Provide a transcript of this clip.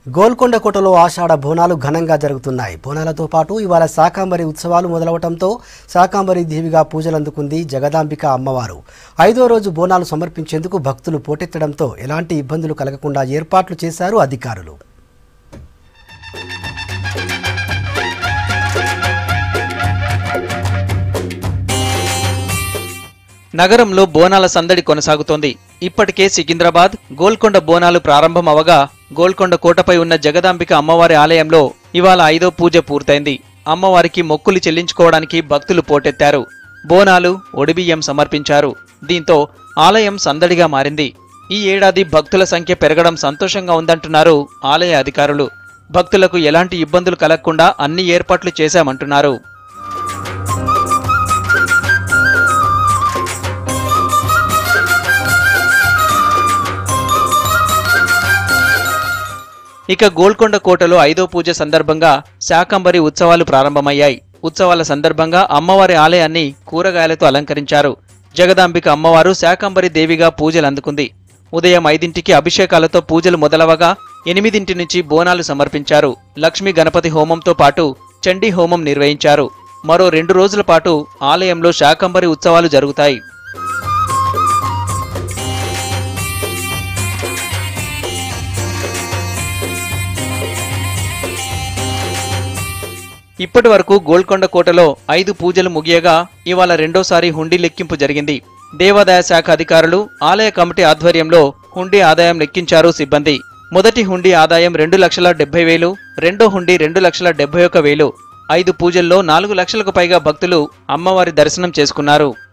గోల్కొండ కోటలో ఆషాఢ బోనాలు ఘనంగా జరుగుతున్నాయి బోనాలతో పాటు ఇవాళ శాకాంబరి ఉత్సవాలు మొదలవటంతో శాకాంబరి దేవిగా పూజలు అందుకుంది జగదాంబిక అమ్మవారు ఐదో రోజు బోనాలు సమర్పించేందుకు భక్తులు పోటెత్తడంతో ఎలాంటి ఇబ్బందులు కలగకుండా ఏర్పాట్లు చేశారు అధికారులు నగరంలో బోనాల సందడి కొనసాగుతోంది ఇప్పటికే సికింద్రాబాద్ గోల్కొండ బోనాలు ప్రారంభం అవగా గోల్కొండ కోటపై ఉన్న జగదాంబిక అమ్మవారి ఆలయంలో ఇవాళ ఐదో పూజ పూర్తయింది అమ్మవారికి మొక్కులు చెల్లించుకోవడానికి భక్తులు పోటెత్తారు బోనాలు ఒడిబియ్యం సమర్పించారు దీంతో ఆలయం సందడిగా మారింది ఈ ఏడాది భక్తుల సంఖ్య పెరగడం సంతోషంగా ఉందంటున్నారు ఆలయ అధికారులు భక్తులకు ఎలాంటి ఇబ్బందులు కలగకుండా అన్ని ఏర్పాట్లు చేశామంటున్నారు ఇక గోల్కొండ కోటలో ఐదో పూజ సందర్భంగా శాకంబరి ఉత్సవాలు ప్రారంభమయ్యాయి ఉత్సవాల సందర్భంగా అమ్మవారి ఆలయాన్ని కూరగాయలతో అలంకరించారు జగదాంబిక అమ్మవారు శాకంబరి దేవిగా పూజలు అందుకుంది ఉదయం ఐదింటికి అభిషేకాలతో పూజలు మొదలవగా ఎనిమిదింటి నుంచి బోనాలు సమర్పించారు లక్ష్మీ గణపతి హోమంతో పాటు చండీ హోమం నిర్వహించారు మరో రెండు రోజుల పాటు ఆలయంలో శాకంబరి ఉత్సవాలు జరుగుతాయి ఇప్పటి వరకు గోల్కొండ కోటలో ఐదు పూజలు ముగియగా ఇవాళ రెండోసారి హుండీ లెక్కింపు జరిగింది దేవాదాయ శాఖ అధికారులు ఆలయ కమిటీ ఆధ్వర్యంలో హుండీ ఆదాయం లెక్కించారు సిబ్బంది మొదటి హుండీ ఆదాయం రెండు లక్షల డెబ్బై వేలు రెండో హుండీ రెండు లక్షల డెబ్బై ఒక్క వేలు ఐదు పూజల్లో నాలుగు లక్షలకు పైగా భక్తులు అమ్మవారి దర్శనం చేసుకున్నారు